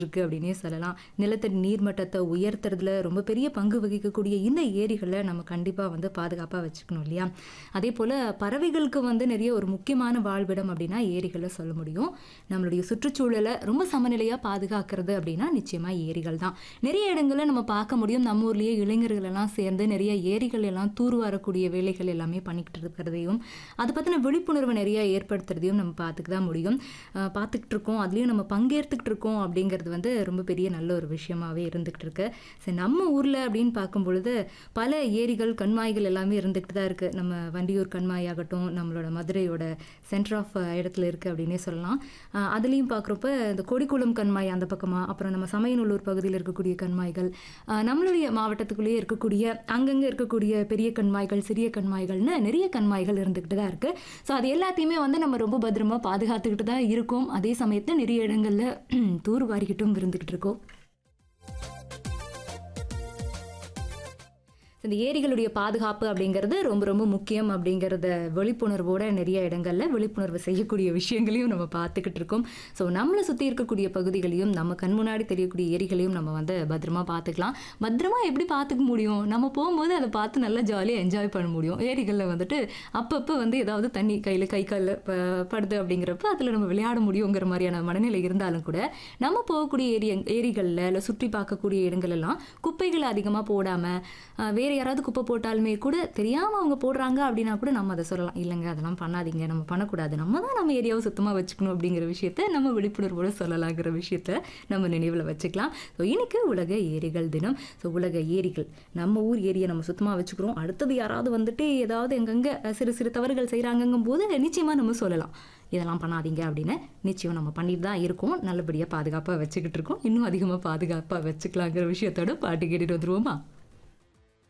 இருக்கு அப்படின்னே சொல்லலாம். நிலத்தடி நீர்மட்டத்த உயர்த்துறதுல ரொம்ப பெரிய பங்கு வகிக்கக்கூடிய இந்த ஏரிகள நம்ம கண்டிப்பா வந்து பாதுகாப்பா வச்சுக்கணும் இல்லையா? அதேபோல பறவைகளுக்கு வந்து நிறைய ஒரு முக்கியமான வாழ்விடம் அப்படின்னா ஏரிகள சொல்ல முடியும். நம்மளுடைய சுற்றுச்சூழல ரொம்ப சமநிலையா பாதுகாக்கிறது அப்படின்னா நிச்சயமா ஏரிகள் தான். நிறைய இடங்கள்ல நம்ம பார்க்க முடியும். நம்ம ஊர்லயே இளைஞர்கள் எல்லாம் சேர்ந்து நிறைய ஏரிகள் எல்லாம் தூர்வாரக்கூடிய வேலைகள் எல்லாமே பண்ணிக்கிட்டு இருக்கிறதையும், அத பத்தின விழிப்புணர்வு நிறைய ஏற்படுத்துறதையும் நம்ம பார்த்துக்க தான் முடியும். அ பார்த்துக்கிட்டு இருக்கோம். அதுலயும் நம்ம பங்கேத்துக்கிட்டு இருக்கோம் அப்படிங்கிறது வந்து ரொம்ப பெரிய நல்ல ஒரு விஷயமாவே இருந்துகிட்டு இருக்கு. சரி நம்ம ஊர்ல அப்படின்னு பார்க்கும்பொழுது, பல ஏரிகள், கண்மாய்கள் எல்லாமே இருந்துகிட்டு தான் இருக்கு. நம்ம வண்டியூர் கண்மாய் ஆகட்டும், நம்மளோட மதுரையோட சென்டர் ஆஃப் இடத்துல இருக்கு அப்படின்னே சொல்லலாம். அ அதுலயும் பார்க்குறப்ப இந்த கொடிக்குளம் கண்மாய் அந்த பக்கமா, அப்புறம் நம்ம சமயநல்லூர் பகுதியில இருக்கக்கூடிய கண்மாய்கள், அ நம்மளுடைய மாவட்டத்துக்குள்ளேயே இருக்கக்கூடிய அங்கங்க இருக்கக்கூடிய பெரிய கண்மாய்கள், சிறிய கண்மாய்கள்னு நிறைய கண்மாய்கள் இருந்துகிட்டு தான் இருக்கு. ஸோ அது எல்லாத்தையுமே வந்து நம்ம ரொம்ப பத்திரமா பாதுகாத்துக்கிட்டு தான் இருக்கோம். அதே சமயத்துல நிறைய இடங்கள்ல தூர்வாரிக்கிட்டும் இருந்துகிட்டு இருக்கோம். இந்த ஏரிகளுடைய பாதுகாப்பு அப்படிங்கிறது ரொம்ப ரொம்ப முக்கியம் அப்படிங்கிறத விழிப்புணர்வோட நிறைய இடங்கள்ல விழிப்புணர்வு செய்யக்கூடிய விஷயங்களையும் நம்ம பார்த்துக்கிட்டு இருக்கோம். ஸோ நம்மள சுத்தி இருக்கக்கூடிய பகுதிகளையும், நம்ம கண் முன்னாடி தெரியக்கூடிய ஏரிகளையும் நம்ம வந்து பத்திரமா பார்த்துக்கலாம். பத்திரமா எப்படி பார்த்துக்க முடியும்? நம்ம போம்போது அத பார்த்து நல்லா ஜாலியா என்ஜாய் பண்ண முடியும். ஏரிகள்ல வந்துட்டு அப்பப்ப வந்து ஏதாவது தண்ணி கையில கை கால்ல ப படுது அப்படிங்கிறப்ப அதுல நம்ம விளையாட முடியுங்கிற மாரியான மனநிலை இருந்தாலும் கூட, நம்ம போகக்கூடிய ஏரி ஏரிகள்ல இல்ல சுற்றி பார்க்கக்கூடிய இடங்கள் எல்லாம் குப்பைகள அதிகமா போடாம, அ வேற யாராவது குப்பை போட்டாலுமே கூட தெரியாம அவங்க போடுறாங்க அப்படின்னா கூட நம்ம அத சொல்லலாம். இல்லங்க அதெல்லாம் பண்ணாதீங்க. நம்ம பண்ணக்கூடாது. நம்ம தான் நம்ம ஏரியாவ சுத்தமா வச்சுக்கணும் அப்படிங்கிற விஷயத்த நம்ம விழிப்புணர்வோட சொல்லலாங்கிற விஷயத்த நம்ம நினைவுல வச்சுக்கலாம். ஸோ இன்னைக்கு உலக ஏரிகள் தினம். ஸோ உலக ஏரிகள். நம்ம ஊர் ஏரிய நம்ம சுத்தமா வச்சுக்கிறோம். அடுத்தது யாராவது வந்துட்டு ஏதாவது எங்கெங்க சிறு சிறு தவறுகள் செய்றாங்கங்கும்போது நிச்சயமா நம்ம சொல்லலாம். இதெல்லாம் பண்ணாதீங்க அப்படின்னு. நிச்சயம் நம்ம பண்ணிட்டு தான் இருக்கோம். நல்லபடியா பாதுகாப்பா வச்சுக்கிட்டு இருக்கோம். இன்னும் அதிகமா பாதுகாப்பா வச்சுக்கலாங்கிற விஷயத்தோட பாட்டு கேட்டுட்டு வந்துருவோமா?